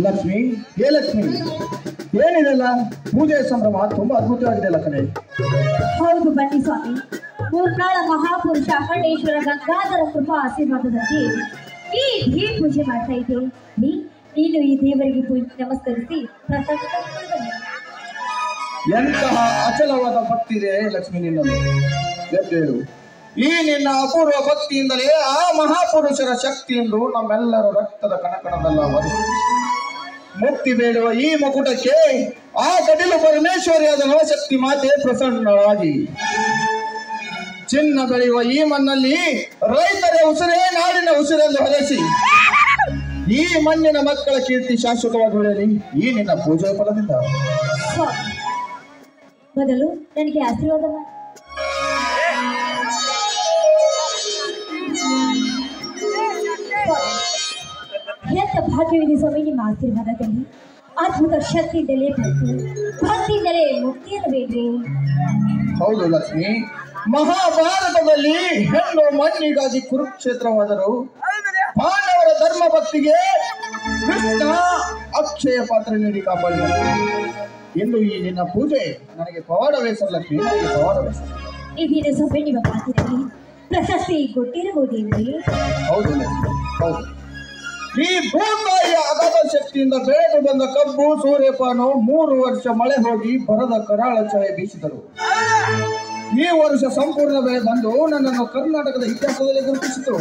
ಲಕ್ಷ್ಮಿ ಹೇ ಲಕ್ಷ್ಮಿ ಏನಿದೆಲ್ಲ ಪೂಜೆ ಸಂಭ್ರಮ ತುಂಬಾ ಅದ್ಭುತವಾಗಿದೆ ಅಲ್ಲ ಕಣೆ ಹೌದು ಬನ್ನಿ ಸ್ವಾಮಿ ಮೂರ್ನಾಳ ಮಹಾಪುರುಷ ಅಖಂಡೇಶ್ವರ ಗಂಗಾಧರ ಕೃಪಾ ಆಶೀರ್ವಾದದಂತೆ ಈ ಈ ಪೂಜೆ ಮಾಡ್ತಾ ಇದ್ದೆ ನೀ- ನೀನು ಈ ದೇವರಿಗೆ ಪೂಜೆ ನಮಸ್ಕರಿಸಿ ಪ್ರಸಾದ ತಗೊಂಡು ಬನ್ನಿ. ಎಂತಹ ಅಚಲವಾದ ಭಕ್ತಿ ಇದೆ ಲಕ್ಷ್ಮಿ ನಿನ್ನಲ್ಲಿ ಎದ್ದೇಳು ಈ ನಿನ್ನ ಅಪೂರ್ವ ಭಕ್ತಿಯಿಂದಲೇ ಆ ಮಹಾಪುರುಷರ ಶಕ್ತಿಯಿಂದ ನಮ್ಮೆಲ್ಲರ ರಕ್ತದ ಕಣಕಣದಲ್ಲ ಒದಗಿ ಮುಕ್ತಿ ಬೇಡುವ ಈ ಮಕುಟಕ್ಕೆ ಆ ಕಟೀಲು ಪರಮೇಶ್ವರಿಯಾದ ನವಶಕ್ತಿ ಮಾತೆ ಪ್ರಸನ್ನಳಾಗಿ ಚಿನ್ನ ಬೆಳೆಯುವ ಈ ಮಣ್ಣಲ್ಲಿ ರೈತರ ಉಸಿರೇ ನಾಡಿನ ಉಸಿರೆಂದು ಹರಸಿ ಈ ಮಣ್ಣಿನ ಮಕ್ಕಳ ಕೀರ್ತಿ ಶಾಶ್ವತವಾಗಿ ಉಳಿಯಲಿ ಈ ನಿನ್ನ ಪೂಜೆಯ ಫಲದಿಂದ ಸ್ವಾಮಿ ಮೊದಲು ನನಗೆ ಆಶೀರ್ವಾದ ಮಾಡಿ ಎಂತ ಭಾಗ್ಯವಿದೆ ಸ್ವಾಮಿ ನಿಮ್ಮ ಆಶೀರ್ವಾದದಲ್ಲಿ ಅದ್ಭುತ ಶಕ್ತಿಯಿಂದಲೇ ಬಂತು ಭಕ್ತಿಯಿಂದಲೇ ಮುಕ್ತಿಯನ್ನು ಬೇಡ್ರಿ ಹೌದು ಲಕ್ಷ್ಮಿ ಮಹಾಭಾರತದಲ್ಲಿ ಹೆಣ್ಣು ಮಣ್ಣಿಗಾಗಿ ಕುರುಕ್ಷೇತ್ರವಾದರು ಪಾಂಡವರ ಧರ್ಮ ಭಕ್ತಿಗೆ ಕೃಷ್ಣ ಅಕ್ಷಯ ಪಾತ್ರ ನೀಡಿ ಕಾಪಾಡಿದ ಎಂದು ಈ ನಿನ್ನ ಪೂಜೆ ನನಗೆ ಪವಾಡವೇಸರ ಲಕ್ಷ್ಮಿ ನನಗೆ ಪವಾಡವೇಸರ ಇದೀನ ಸ್ವಾಮಿ ನಿಮ್ಮ ಮಾತಿನಲ್ಲಿ ಪ್ರಶಸ್ತಿ ಕೊಟ್ಟಿರಬಹುದೇನ್ರಿ ಹೌದು ಲಕ್ಷ್ಮಿ ಹೌದು ಈ ಭೂತಾಯಿಯ ಅಗಾಧ ಶಕ್ತಿಯಿಂದ ಬೆಳೆದು ಬಂದ ಕಬ್ಬು ಸೂರ್ಯಪಾನು ಮೂರು ವರ್ಷ ಮಳೆ ಹೋಗಿ ಬರದ ಕರಾಳ ಛಾಯೆ ಬೀಸಿದರು ಈ ವರ್ಷ ಸಂಪೂರ್ಣ ಬೆಳೆ ಬಂದು ನನ್ನನ್ನು ಕರ್ನಾಟಕದ ಇತಿಹಾಸದಲ್ಲಿ ಗುರುತಿಸಿತು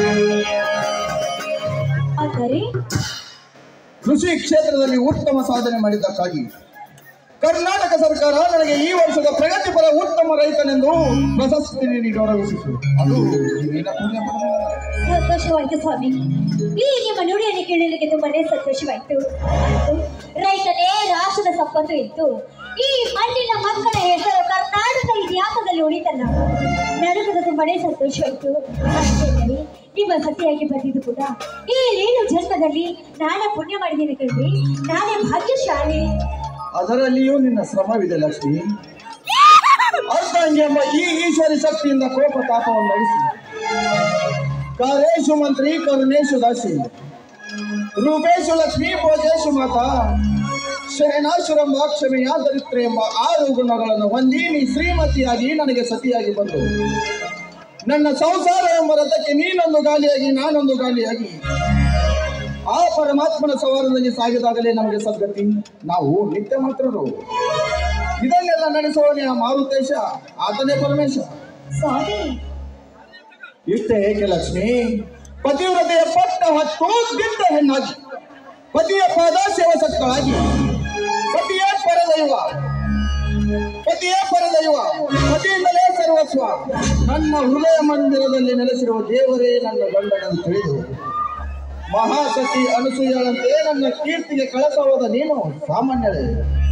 ಅಂದರೆ ಕೃಷಿ ಕ್ಷೇತ್ರದಲ್ಲಿ ಉತ್ತಮ ಸಾಧನೆ ಮಾಡಿದ್ದಕ್ಕಾಗಿ ಕರ್ನಾಟಕ ಸರ್ಕಾರ ನನಗೆ ಈ ವರ್ಷದ ಪ್ರಗತಿಪರ ಉತ್ತಮ ರೈತನೆಂದು ಪ್ರಶಸ್ತಿ ನೀಡಿ ಗೌರವಿಸಿತು ಅದು ಈ ನಿನ್ನ ಪುಣ್ಯ ಫಲದಿಂದ. ಸಂತೋಷವಾಯ್ತು ಸ್ವಾಮಿ ಈ ನಿಮ್ಮ ನುಡಿಯನ್ನು ಕೇಳಲಿಕ್ಕೆ ತುಂಬಾನೇ ಸಂತೋಷವಾಯ್ತು ರೈತನೇ ರಾಷ್ಟ್ರದ ಸಂಪತ್ತು ಇತ್ತು ಈ ಮಣ್ಣಿನ ಮಕ್ಕಳ ಹೆಸರು ಕರ್ನಾಟಕ ಇತಿಹಾಸದಲ್ಲಿ ಉಳಿತಲ್ಲ ನನಗದು ತುಂಬಾನೇ ಸಂತೋಷವಾಯ್ತು ಅಷ್ಟೇ ಅಲ್ಲದೆ ನಿಮ್ಮ ಸತಿಯಾಗಿ ಬಂದಿದ್ದು ಕೂಡ ಈ ಏಳು ಜನ್ಮದಲ್ಲಿ ನಾನೇ ಪುಣ್ಯ ಮಾಡಿದ್ದೀನಿ ಕಣ್ರಿ ನಾನೇ ಭಾಗ್ಯಶಾಲಿ ಅದರಲ್ಲಿಯೂ ನಿನ್ನ ಶ್ರಮವಿದೆ ಲಕ್ಷ್ಮಿ ಅರ್ಧಾಂಗಿ ಎಂಬ ಈ ಈಶ್ವರಿ ಶಕ್ತಿಯಿಂದ ಕೋಪ ತಾಪವನ್ನು ನಡೆಸಿ ಕಾರೇಶು ಮಂತ್ರಿ ಕರುಣೇಶು ದಾಸಿ ರೂಪೇಶು ಲಕ್ಷ್ಮೀ ಭೋಜೇಶು ಮಾತಾ ಶರಣಾಶುರಂಬ ಕ್ಷಮೆಯ ದರಿದ್ರೆ ಎಂಬ ಆರು ಗುಣಗಳನ್ನು ಹೊಂದಿ ನೀ ಶ್ರೀಮತಿಯಾಗಿ ನನಗೆ ಸತಿಯಾಗಿ ಬಂದು ನನ್ನ ಸಂಸಾರ ಎಂಬ ರಥಕ್ಕೆ ನೀನೊಂದು ಗಾಲಿಯಾಗಿ ನಾನೊಂದು ಗಾಲಿಯಾಗಿ ಆ ಪರಮಾತ್ಮನ ಸವಾರದಲ್ಲಿ ಸಾಗಿದಾಗಲೇ ನಮಗೆ ಸದ್ಗತಿ ನಾವು ನಿತ್ಯ ಮಾತ್ರರು ಇದನ್ನೆಲ್ಲ ನಡೆಸುವನೇ ಆ ಮಾರುತೇಶ ಆತನೇ ಪರಮೇಶ ಸ್ವಾಮಿ ಇಷ್ಟೇ ಏಕೆ ಲಕ್ಷ್ಮಿ ಪತಿವ್ರತೆಯ ಪಟ್ಟ ಹೊತ್ತು ಬಿದ್ದ ಹೆಣ್ಣಾಗಿ ಪತಿಯ ಪಾದ ಸೇವಸಕ್ಕಳಾಗಿ ಪತಿಯೇ ಪರದೈವ ಪತಿಯೇ ಪರದೈವ ಪತಿಯಿಂದಲೇ ಸರ್ವಸ್ವ ನನ್ನ ಹೃದಯ ಮಂದಿರದಲ್ಲಿ ನೆಲೆಸಿರುವ ದೇವರೇ ನನ್ನ ಗಂಡನನ್ನು ತಿಳಿದು ಮಹಾಸತಿ ಅನಸೂಯಳಂತೆ ನನ್ನ ಕೀರ್ತಿಗೆ ಕಳಸವಾದ ನೀನು ಸಾಮಾನ್ಯಳೇ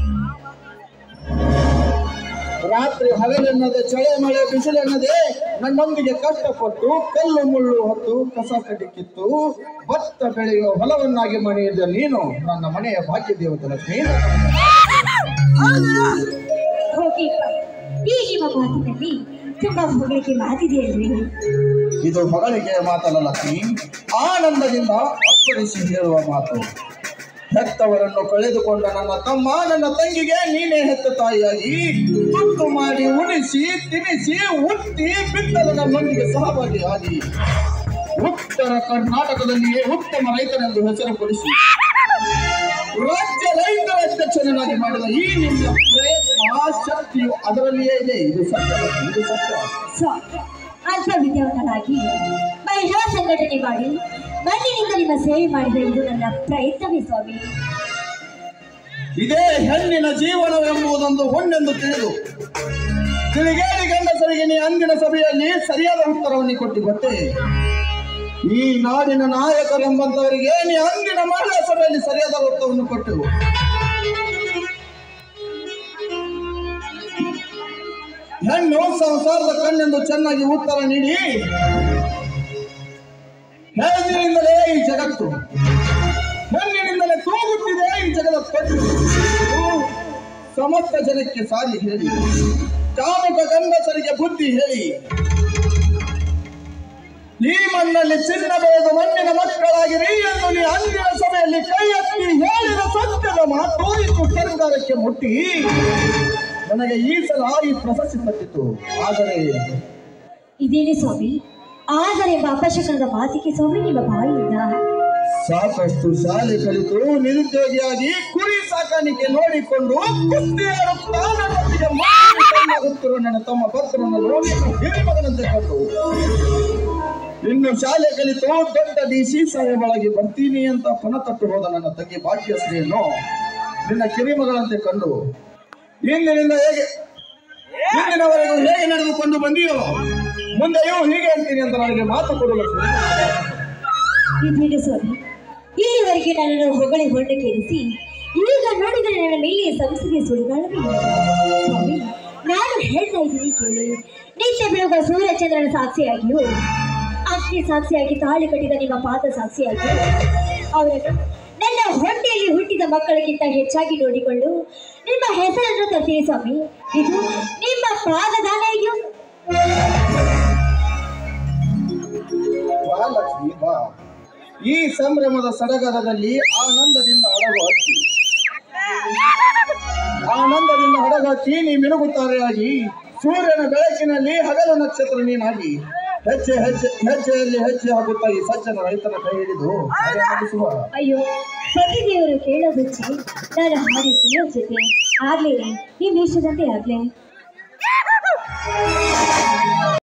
ರಾತ್ರಿ ಹಗಲೆನ್ನದೆ ಚಳೆ ಮಳೆ ಬಿಸಿಲೆನ್ನದೆ ನನ್ನೊಂದಿಗೆ ಕಷ್ಟಪಟ್ಟು ಕಲ್ಲು ಮುಳ್ಳು ಹೊತ್ತು ಕಸ ಕಡ್ಡಿ ಕಿತ್ತು ಭತ್ತ ಬೆಳೆಯುವ ಹೊಲವನ್ನಾಗಿ ಮಣಿಯಿದ ನೀನು ನನ್ನ ಮನೆಯ ಭಾಗ್ಯ ದೇವತೆ ಲಕ್ಷ್ಮೀ ಹೋಗಿ ಈ ನಿಮ್ಮ ಮಾತಿನಲ್ಲಿ ತುಂಬಾ ಹೊಗಳಿಕೆ ಮಾತಿದೆಯಲ್ರಿ ಇದು ಮಗಳಿಗೆ ಮಾತಲ್ಲ ಲಕ್ಷ್ಮಿ ಆನಂದದಿಂದ ಅಪ್ಪಳಿಸಿ ಹೇಳುವ ಮಾತು ಹೆತ್ತವರನ್ನು ಕಳೆದುಕೊಂಡ ನನ್ನ ತಮ್ಮ ನನ್ನ ತಂಗಿಗೆ ನೀನೇ ಹೆತ್ತ ತಾಯಿಯಾಗಿ ತುತ್ತು ಮಾಡಿ ಉಣಿಸಿ ತಿನಿಸಿ ಉತ್ತಿ ಬಿತ್ತಲು ನನ್ನೊಂದಿಗೆ ಸಹಭಾಗಿಯಾಗಿ ಉತ್ತರ ಕರ್ನಾಟಕದಲ್ಲಿಯೇ ಉತ್ತಮ ರೈತನೆಂದು ಹೆಸರು ಕೊಡಿಸಿ ರಾಜ್ಯ ರೈತರ ಅಧ್ಯಕ್ಷನಾಗಿ ಮಾಡಿದ ಈ ನಿಮ್ಮ ಪ್ರಯತ್ನ ಶಕ್ತಿಯು ಅದರಲ್ಲಿಯೇ ಇದೆ ಇದು ಸತ್ಯ ಇದು ಸತ್ಯ ಸ್ವಾಮಿ ಅಲ್ಪ ವಿದ್ಯಾವಂತನಾಗಿ ಮಹಿಳಾ ಸಂಘಟನೆ ಮಾಡಿ ಮಣ್ಣಿನಿಂದ ನಿಮ್ಮ ಸೇವೆ ಮಾಡಿದ ಇದು ನನ್ನ ಪ್ರಯತ್ನವೇ ಸ್ವಾಮಿ ಇದೇ ಹೆಣ್ಣಿನ ಜೀವನವೆಂಬುದೊಂದು ಹೊಣ್ಣೆಂದು ತಿಳಿದು ತಿಳಿಗೇಡಿ ಗಂಡಸರಿಗೆ ನೀ ಅಂದಿನ ಸಭೆಯಲ್ಲಿ ಸರಿಯಾದ ಉತ್ತರವನ್ನು ಕೊಟ್ಟು ಗೊತ್ತೇ ಈ ನಾಡಿನ ನಾಯಕರೆಂಬಂತವರಿಗೆ ನೀ ಅಂದಿನ ಮಹಿಳಾ ಸಭೆಯಲ್ಲಿ ಸರಿಯಾದ ಉತ್ತರವನ್ನು ಕೊಟ್ಟು ಹೆಣ್ಣು ಸಂಸಾರದ ಕಣ್ಣೆಂದು ಚೆನ್ನಾಗಿ ಉತ್ತರ ನೀಡಿ ಹೆಣ್ಣಿನಿಂದಲೇ ಈ ಜಗತ್ತು ಹೆಣ್ಣಿನಿಂದಲೇ ತೂಗುತ್ತಿದೆ ಈ ಜಗದ ಪಟ್ಟು ಇದು ಸಮಸ್ತ ಜನಕ್ಕೆ ಸಾರಿ ಹೇಳಿ ಕಾಮುಕ ಗಂಡಸರಿಗೆ ಬುದ್ಧಿ ಹೇಳಿ ಈ ಮಣ್ಣಲ್ಲಿ ಚಿನ್ನ ಬೆಳೆದು ಮಣ್ಣಿನ ಮಕ್ಕಳಾಗಿರಿ ಎಂದು ನೀ ಅಂದಿನ ಸಭೆಯಲ್ಲಿ ಕೈ ಎತ್ತಿ ಹೇಳಿದ ಸತ್ಯದ ಮಾತು ಇದು ಸರ್ಕಾರಕ್ಕೆ ಮುಟ್ಟಿ ನನಗೆ ಈ ಸಲ ಈ ಪ್ರಶಸ್ತಿ ತಟ್ಟಿತು ಆದರೆ ಇದೇನೆ ಸ್ವಾಮಿ ಆದರೆ ಅಪಶಕನದ ಮಾತಿಗೆ ಸ್ವಾಮಿ ನಿಮ್ಮ ಬಾಯಿಯಿಂದ ಸಾಕಷ್ಟು ಶಾಲೆ ಕಲಿತು ನಿರುದ್ಯೋಗಿಯಾಗಿ ಕುರಿ ಸಾಕಾಣಿಕೆ ನೋಡಿಕೊಂಡು ಕುಸ್ತಿ ಆಡುತ್ತಾ ನನ್ನೊಟ್ಟಿಗೆ ಮಾತಿಗೆ ಕೈಯಾಗುತ್ತಿರುವ ನನ್ನ ತಮ್ಮ ಭಕ್ತರನ್ನು ನೋಡಿ ಹಿರಿಮಗನಂತೆ ಕಂಡು ಇನ್ನು ಶಾಲೆ ಕಲಿತು ದೊಡ್ಡ ಡಿಸಿ ಸಾಹೇಬಳಾಗಿ ಬರ್ತೀನಿ ಅಂತ ಪಣ ತಟ್ಟು ಹೋದ ನನ್ನ ತಂಗಿ ಭಾಗ್ಯಶ್ರೀಯನ್ನು ನಿನ್ನ ಕಿರಿಮಗಳಂತೆ ಕಂಡು ಇಂದಿನಿಂದ ಹೇಗೆ ಇಂದಿನವರೆಗೂ ಹೇಗೆ ನಡೆದುಕೊಂಡು ಬಂದಿಯೋ ಮುಂದೆಯೂ ಹೀಗೆ ಅಂತೀನಿ ಅಂತ ನನಗೆ ಮಾತು ಕೊಡಲು ಇದೇನೆ ಸ್ವಾಮಿ ಇಲ್ಲಿವರೆಗೆ ನನ್ನನ್ನು ಹೊಗಳಿ ಹೊಂಡಕ್ಕೇರಿಸಿ ಈಗ ನೋಡಿದರೆ ನನ್ನ ಮೇಲೆ ಸಂಸದೀಯ ಸುಳಿಗಾಲವೇ ಇಲ್ಲ. ಸ್ವಾಮಿ ನಾನು ಹೇಳ್ತಾ ಇದ್ದೀನಿ ಕೇಳಿ ನಿತ್ಯ ಬೆಳಗುವ ಸೂರ್ಯಚಂದ್ರನ ಸಾಕ್ಷಿಯಾಗಿಯೂ ಅಗ್ನಿ ಸಾಕ್ಷಿಯಾಗಿ ತಾಳಿ ಕಟ್ಟಿದ ನಿಮ್ಮ ಪಾದ ಸಾಕ್ಷಿಯಾಗಿಯೂ ಅವರನ್ನು ನನ್ನ ಹೊಟ್ಟೆಯಲ್ಲಿ ಹುಟ್ಟಿದ ಮಕ್ಕಳಿಗಿಂತ ಹೆಚ್ಚಾಗಿ ನೋಡಿಕೊಂಡು ನಿಮ್ಮ ಹೆಸರನ್ನು ತರ್ತೀನಿ ಸ್ವಾಮಿ ಇದು ನಿಮ್ಮ ಪಾದದಾನೆಯು ಬಾ ಲಕ್ಷ್ಮಿ ಬಾ ಈ ಸಂಭ್ರಮದ ಸಡಗರದಲ್ಲಿ ಆನಂದದಿಂದ ಹಡಗು ಹತ್ತಿ ಆನಂದದಿಂದ ಹಡಗು ಹತ್ತಿ ನೀ ಮಿನುಗುತ್ತಾರೆಯಾಗಿ ಸೂರ್ಯನ ಬೆಳಕಿನಲ್ಲಿ ಹಗಲು ನಕ್ಷತ್ರ ನೀನಾಗಿ ಹೆಜ್ಜೆ ಹೆಜ್ಜೆ ಹೆಜ್ಜೆಯಲ್ಲಿ ಹೆಜ್ಜೆ ಆಗುತ್ತಾ ಈ ಸಜ್ಜನ ರೈತನ ಕೈ ಹಿಡಿದು ಹಾಗೆ ನಡೆಸುವ ಅಯ್ಯೋ ಪತಿದೇವರು ಕೇಳೋದಚ್ಚಿ ನಾನು ಹಾಡಿ ಜೊತೆ ಆಗ್ಲೇ ನಿಮ್ಮ ಇಷ್ಟದಂತೆ ಆಗ್ಲೇ